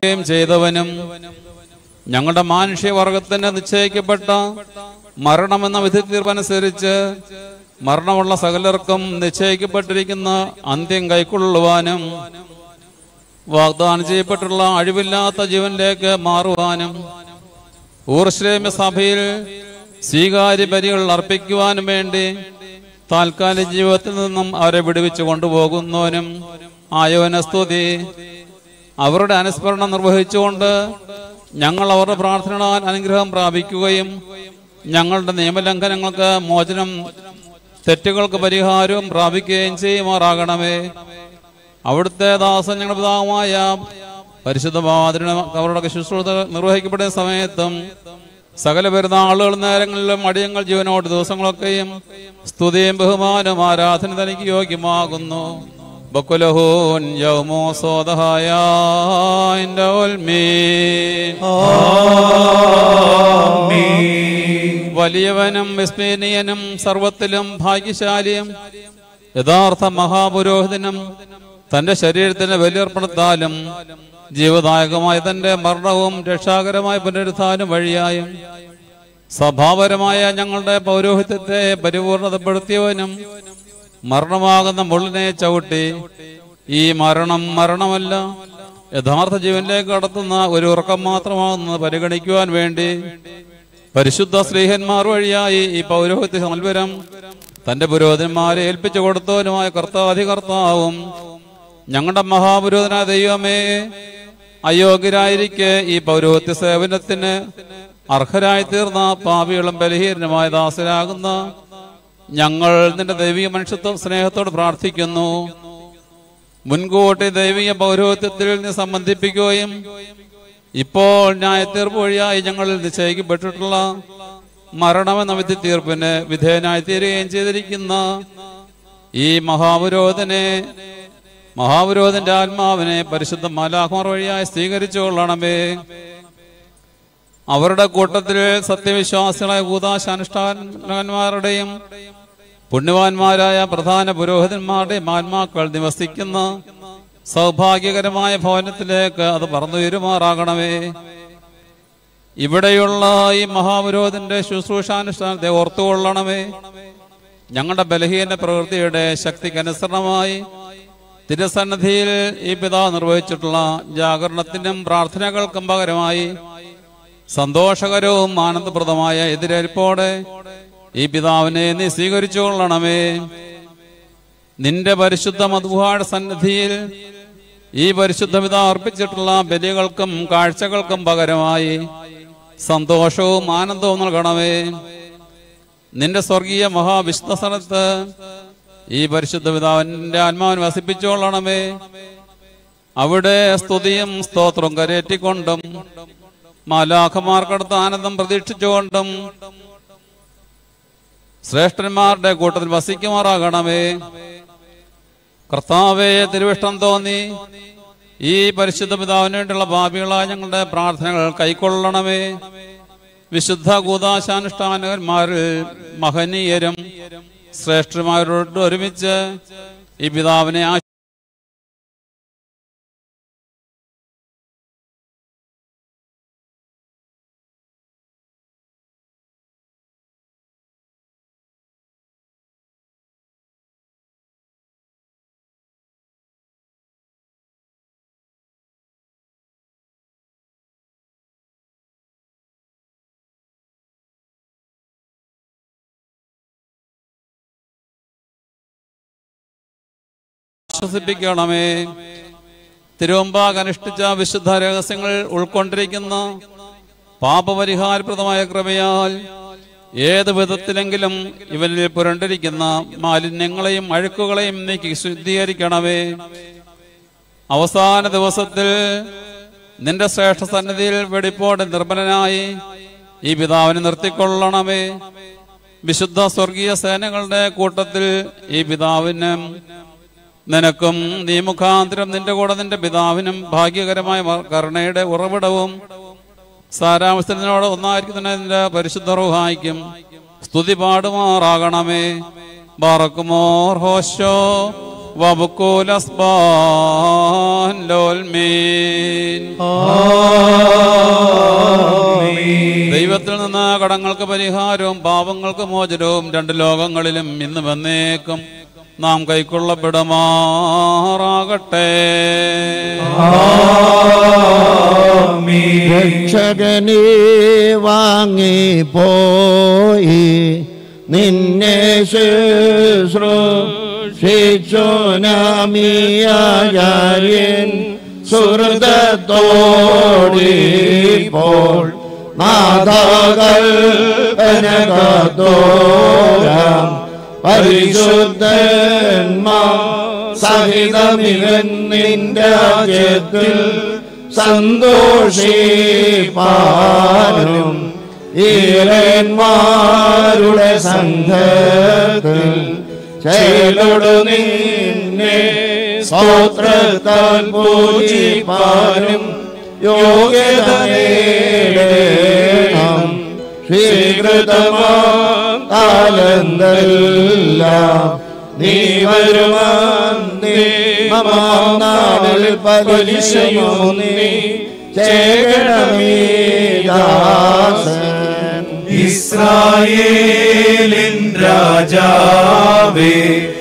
മാറ്റുകയും ചെയ്തവനും ഞങ്ങളുടെ മാനുഷ്യവർഗത്തിന് നിശ്ചയിക്കപ്പെട്ട മരണമെന്ന വിധി തീർപ്പനുസരിച്ച് മരണമുള്ള സകലർക്കും നിശ്ചയിക്കപ്പെട്ടിരിക്കുന്ന അന്ത്യം കൈക്കൊള്ളുവാനും വാഗ്ദാനം ചെയ്യപ്പെട്ടുള്ള അഴിവില്ലാത്ത ജീവനിലേക്ക് മാറുവാനും ഊർശ്ലേമ സഭയിൽ സ്വീകാര്യ ബലികൾ അർപ്പിക്കുവാനും വേണ്ടി താൽക്കാലിക ജീവിതത്തിൽ നിന്നും അവരെ വിടുവിച്ചു കൊണ്ടുപോകുന്നവനും ആയവന സ്തുതി അവരുടെ അനുസ്മരണം നിർവഹിച്ചുകൊണ്ട് ഞങ്ങൾ അവരുടെ പ്രാർത്ഥനകളാൽ അനുഗ്രഹം പ്രാപിക്കുകയും ഞങ്ങളുടെ നിയമലംഘനങ്ങൾക്ക് മോചനം തെറ്റുകൾക്ക് പരിഹാരവും പ്രാപിക്കുകയും ചെയ്യുമാറാകണമേ അവിടുത്തെ ദാസൻ ഞങ്ങളുടെ പിതാവുമായ പരിശുദ്ധ പാതിരണ അവരുടെ ശുശ്രൂഷ നിർവഹിക്കപ്പെടുന്ന സമയത്തും സകല പെരുന്നാളുകൾ നേരങ്ങളിലും അടിയങ്ങൾ ജീവനോട് ദിവസങ്ങളൊക്കെയും സ്തുതിയും ബഹുമാനവും ആരാധന തനിക്ക് യോഗ്യമാകുന്നു ബക്കുലഹൂൻ യൗമോ സോദഹായ വലിയവനും വിസ്മീനീയനും സർവത്തിലും ഭാഗ്യശാലിയും യഥാർത്ഥ മഹാപുരോഹിതനും തന്റെ ശരീരത്തിന്റെ ബലിയർപ്പണത്താലും ജീവദായകമായ തന്റെ മരണവും രക്ഷാകരമായ പുനരുത്ഥാനം വഴിയായും സ്വഭാവപരമായ ഞങ്ങളുടെ പൗരോഹിത്യത്തെ പരിപൂർണതപ്പെടുത്തിയവനും മരണമാകുന്ന മുള്ളിനെ ചവിട്ടി ഈ മരണം മരണമല്ല യഥാർത്ഥ ജീവനിലേക്ക് കടത്തുന്ന ഒരു ഉറക്കം മാത്രമാകുന്നത് പരിഗണിക്കുവാൻ വേണ്ടി പരിശുദ്ധ സ്ത്രീഹന്മാർ വഴിയായി ഈ പൗരോഹിത്യ നൽവരം തന്റെ പുരോഹിതന്മാരെ ഏൽപ്പിച്ചു കൊടുത്തവനുമായ കർത്താധികർത്താവും ഞങ്ങളുടെ മഹാപുരോധന ദൈവമേ അയോഗ്യരായിരിക്കെ ഈ പൗരോഹിത്യ സേവനത്തിന് അർഹരായി തീർന്ന പാപികളും ബലഹീനമായ ദാസരാകുന്ന ഞങ്ങൾ നിന്റെ ദൈവിക മനുഷ്യത്വ സ്നേഹത്തോട് പ്രാർത്ഥിക്കുന്നു മുൻകൂട്ടി ദൈവിക പൗരോഹിത്യത്തിൽ നിന്ന് സംബന്ധിപ്പിക്കുകയും ഇപ്പോൾ ന്യായത്തീർപ്പ് വഴിയായി ഞങ്ങളിൽ നിശ്ചയിക്കപ്പെട്ടിട്ടുള്ള മരണമെന്ന വിധി തീർപ്പിന് വിധേയനായി തീരുകയും ചെയ്തിരിക്കുന്ന ഈ മഹാപുരോധനെ മഹാപുരോധന്റെ ആത്മാവിനെ പരിശുദ്ധ മാലാഹ്മാർ വഴിയായി സ്വീകരിച്ചുകൊള്ളണമേ അവരുടെ കൂട്ടത്തിൽ സത്യവിശ്വാസികളായ ഭൂതാശാനുഷ്ഠാനന്മാരുടെയും പുണ്യവാന്മാരായ പ്രധാന പുരോഹിതന്മാരുടെയും ആത്മാക്കൾ നിവസിക്കുന്ന സൗഭാഗ്യകരമായ ഭവനത്തിലേക്ക് അത് പറന്നുയരുമാറാകണമേ ഇവിടെയുള്ള ഈ മഹാപുരോഹിതന്റെ ശുശ്രൂഷാനുഷ്ഠാനത്തെ ഓർത്തുകൊള്ളണമേ ഞങ്ങളുടെ ബലഹീന പ്രവൃത്തിയുടെ ശക്തിക്കനുസരണമായി തിരുസന്നിധിയിൽ ഈ പിതാവ് നിർവഹിച്ചിട്ടുള്ള ജാഗരണത്തിനും പ്രാർത്ഥനകൾക്കും പകരമായി സന്തോഷകരവും ആനന്ദപ്രദമായ എതിരേൽപ്പോടെ ഈ പിതാവിനെ നീ സ്വീകരിച്ചുകൊള്ളണമേ നിന്റെ പരിശുദ്ധ മധുഹാട് സന്നിധിയിൽ ഈ പരിശുദ്ധ പിതാവ് അർപ്പിച്ചിട്ടുള്ള ബലികൾക്കും കാഴ്ചകൾക്കും പകരമായി സന്തോഷവും ആനന്ദവും നൽകണമേ നിന്റെ സ്വർഗീയ മഹാവിശുദ്ധ സ്ഥലത്ത് ഈ പരിശുദ്ധ പിതാവിന്റെ ആത്മാവിനെ വസിപ്പിച്ചുകൊള്ളണമേ അവിടെ സ്തുതിയും സ്തോത്രവും കരേറ്റിക്കൊണ്ടും മാലാഖമാർക്കടുത്ത് ആനന്ദം പ്രതീക്ഷിച്ചുകൊണ്ടും ശ്രേഷ്ഠന്മാരുടെ കൂട്ടത്തിൽ വസിക്കുമാറാകണമേ കർത്താവെ തിരുവിഷ്ടം തോന്നി ഈ പരിശുദ്ധ പിതാവിന് വേണ്ടിയുള്ള പാപികളായ ഞങ്ങളുടെ പ്രാർത്ഥനകൾ കൈക്കൊള്ളണമേ വിശുദ്ധ കൂതാശാനുഷ്ഠാനകന്മാരിൽ മഹനീയരും ശ്രേഷ്ഠന്മാരോട് ഒരുമിച്ച് ഈ പിതാവിനെ ആ ആശ്വസിപ്പിക്കണമേ തിരുവമ്പാക് അനുഷ്ഠിച്ച വിശുദ്ധ രഹസ്യങ്ങൾ ഉൾക്കൊണ്ടിരിക്കുന്ന പാപപരിഹാരപ്രദമായ കൃപയാൽ ഏത് വിധത്തിലെങ്കിലും ഇവനിൽ പുരണ്ടിരിക്കുന്ന മാലിന്യങ്ങളെയും അഴുക്കുകളെയും നീക്കി ശുദ്ധീകരിക്കണമേ അവസാന ദിവസത്തിൽ നിന്റെ ശ്രേഷ്ഠ സന്നിധിയിൽ വെടിപ്പോടെ നിർമ്മലനായി ഈ പിതാവിനെ നിർത്തിക്കൊള്ളണമേ വിശുദ്ധ സ്വർഗീയ സേനകളുടെ കൂട്ടത്തിൽ ഈ പിതാവിനും നിനക്കും നീ മുഖാന്തരം നിന്റെ കൂടെ നിന്റെ പിതാവിനും ഭാഗ്യകരമായ മ- കരുണയുടെ ഉറവിടവും സാരാംശത്തിനോട് ഒന്നായിരിക്കുന്ന നിന്റെ പരിശുദ്ധ റുഹായിക്കും സ്തുതി പാടുമാറാകണമേ ബാറക്കുമോർ ഹോശോ وبكول أصبان لولمين ദൈവത്തിൽ നിന്ന് കടങ്ങൾക്ക് പരിഹാരവും പാപങ്ങൾക്ക് മോചനവും രണ്ട് ലോകങ്ങളിലും ഇന്ന് വന്നേക്കും നാം കൈക്കൊള്ളപ്പെടുമാറാകട്ടെ രക്ഷകനെ വാങ്ങി പോയി നിന്നെ ശുശ്രൂഷിച്ചോനാമിയാചാര്യൻ സുഹൃതത്തോടിപ്പോൾ നാദകൽപ്പനകത്തോരാം പരിശുദ്ധന്മാ സഹിതമിവൻ നിന്റെ രാജ്യത്തിൽ സന്തോഷിപ്പാനും ഈരന്മാരുടെ സംഘത്തിൽ ചേലൊടു നിന്നെ സ്തോത്രത്താൽ പൂജിപ്പാനും യോഗ്യത നേടണം സ്വീകൃതമാം കാലന്തെല്ലാം നീ വരുമാന്തി മമാം നാടിൽ പരിശയോ നീ ചേകണമേ ദാസൻ ഇസ്രായേലിൻ രാജാവേ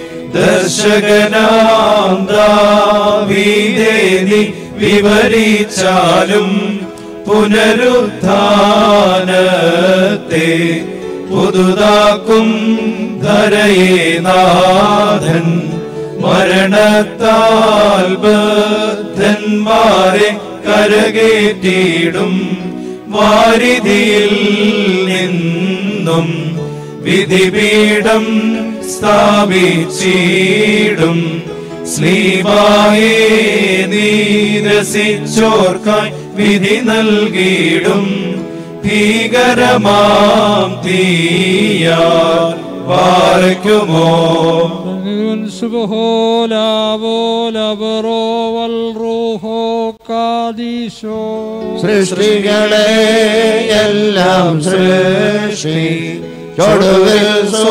ദർശകനാം ദാവീദേ നീ വിവരിച്ചാലും പുനരുത്ഥാനത്തെ പുതുതാക്കും ധരയേ നാഥൻ മരണത്താൽ ബദ്ധന്മാരെ കരകേറ്റിടും വാരിധിയിൽ നിന്നും വിധിപീഠം സ്ഥാപിച്ചിടും സ്ലീബായേ നീരസിച്ചോർക്കായി വിധി നൽകിയിടും ഭീകരമാം തീയാൽ വാർക്കുമോ سبحولا بولا برو والروح قاديشو സൃഷ്ടികളെ എല്ലാം സൃഷ്ടി ചൊടുവിൽ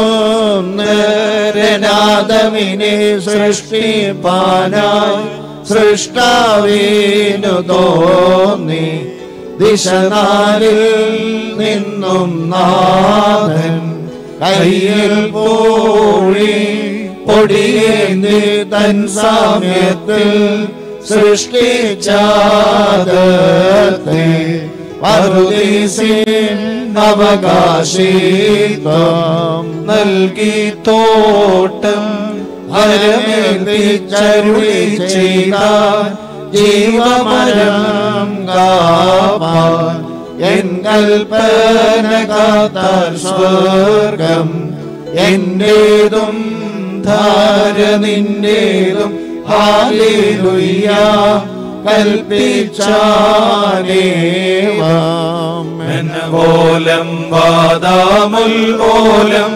സുന്ദരനാദമിനെ സൃഷ്ടിപ്പാനായി സൃഷ്ടാവീനു തോന്നി ദിശനാലിൽ നിന്നും നാഥൻ കയ്യിൽ പോഴി പൊടിയേന്തി തൻ സാമ്യത്തിൽ സൃഷ്ടിച്ചാദത്തെ പറുദീസിൻ അവകാശിത്വം നൽകി തോട്ടം ഹരമേൽപ്പിച്ചരുളി ചെയ്ത ജീവമരം കാപ്പാൻ എൻ കൽപ്പന കാത്താൽ സ്വർഗം എന്റേതും ധാര നിന്റേതും ഹാലേലുയ്യ കൽപ്പിച്ചാനേവം ഓലം വാദാമുൽ ഓലം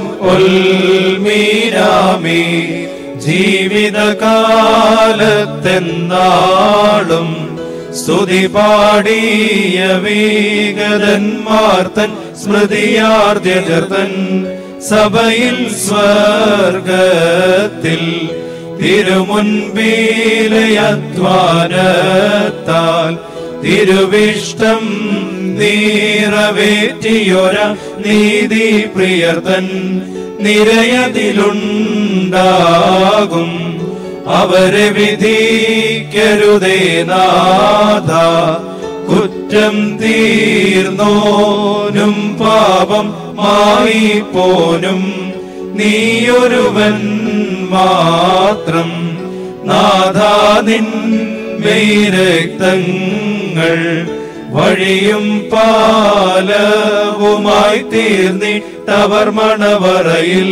ഉൽമീരാമി ജീവിതകാലത്തെന്നാളും സ്തുതി പാടിയ വീഗതന്മാർത്തൻ സ്മൃതിയാർദ്യതൻ സഭയിൽ സ്വർഗത്തിൽ തിരുമുൻപീലയധ്വാനത്താൽ തിരുവിഷ്ടം നീറവേറ്റിയൊര നീതി പ്രിയർത്തൻ നിരയതിലുണ്ടാകും അവരെ വിധിക്കരുതേ നാഥ കുറ്റം തീർന്നോനും പാപം മായിപ്പോനും നീയൊരുവൻ മാത്രം നാഥാ നിൻ രക്തങ്ങൾ വഴിയും പാലവുമായി തീർന്നിട്ടവർ മണവറയിൽ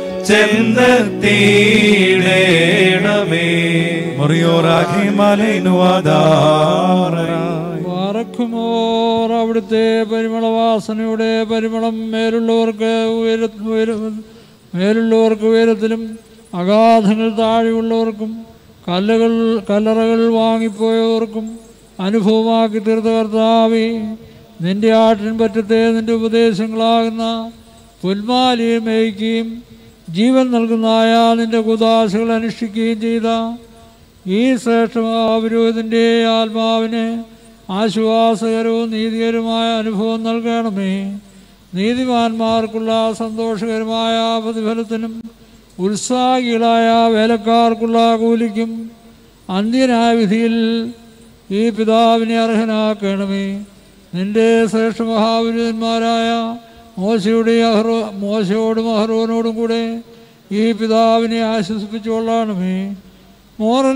ചെന്നെത്തിയിടേണമേ മുറിയോറാഖി മലൈനുവാദാറായി വാറക്കുമോർ അവിടുത്തെ പരിമളവാസനയുടെ പരിമളം മേലുള്ളവർക്ക് ഉയര ഉയര മേലുള്ളവർക്ക് ഉയരത്തിലും അഗാധങ്ങൾ താഴെയുള്ളവർക്കും കല്ലുകൾ കല്ലറകൾ വാങ്ങിപ്പോയവർക്കും അനുഭവമാക്കി തീർത്ത കർത്താവേ നിന്റെ ആട്ടിൻ പറ്റത്തെ നിന്റെ ഉപദേശങ്ങളാകുന്ന പുൽമാലിയെ മേയ്ക്കുകയും ജീവൻ നൽകുന്നതായ നിന്റെ കുതാശകൾ അനുഷ്ഠിക്കുകയും ചെയ്ത ഈ ശ്രേഷ്ഠമാപുരോഹിതൻ്റെ ആത്മാവിന് ആശ്വാസകരവും നീതികരമായ അനുഭവം നൽകണമേ നീതിമാന്മാർക്കുള്ള സന്തോഷകരമായ പ്രതിഫലത്തിനും ഉത്സാഹികളായ വേലക്കാർക്കുള്ള കൂലിക്കും അന്ത്യനായ വിധിയിൽ ഈ പിതാവിനെ അർഹനാക്കണമേ നിന്റെ ശ്രേഷ്ഠ മഹാപുരുഷന്മാരായ മോശയുടെ അഹ്റോ മോശയോടും അഹ്റോനോടും കൂടെ ഈ പിതാവിനെ ആശ്വസിപ്പിച്ചുകൊള്ളണമേ മോറൻ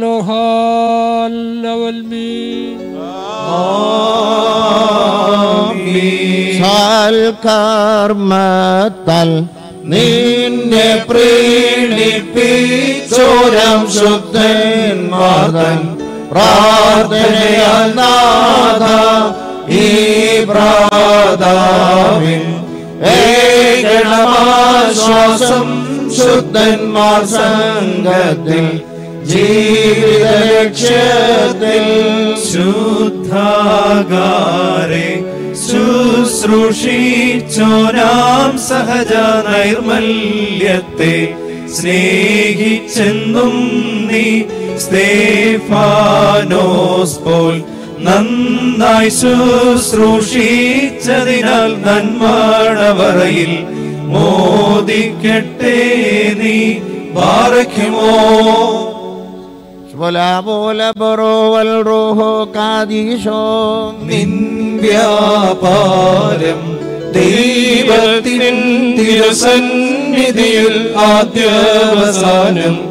മാലോഹാലവൽമീ സൽക്കർമ്മത്താൽ നിന്നെ പ്രീണിപ്പിച്ചോരം ശുദ്ധന്മാതൻ പ്രാർത്ഥനയാൽ നാഥ ഈ പ്രാതാവിൻ ഏകണമാശ്വാസം ശുദ്ധന്മാർ സംഘത്തിൽ ജീവിത ലക്ഷ്യത്തിൽ ശുദ്ധാകാരെ ശുശ്രൂഷിച്ചോനാം സഹജ നൈർമല്യത്തെ സ്നേഹിച്ചെന്നും നീ സ്തേഫാനോസ് പോൽ നന്നായി ശുശ്രൂഷിച്ചതിനാൽ നന്മണവറയിൽ മോദിക്കട്ടെ നീ പാറയ്ക്കുമോ ولا بول برو والروح قاديشو നിൻവ്യാപാരം ദൈവത്തിൻ തിരുസന്നിധിയിൽ ആദ്യവസാനം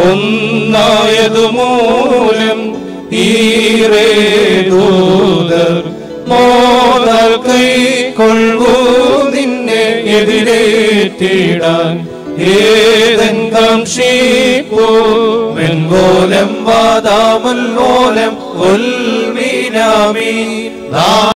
ഒന്നായതുമൂലം ഈറേ ദൂതർ മോദൽ കൈക്കൊള്ളൂ നിന്നെ എതിരേറ്റിടാൻ ഏതൻ കാംക്ഷിപ്പോ മെൻപോലം വാദാമല്ലോലം ഉൽമീനാമി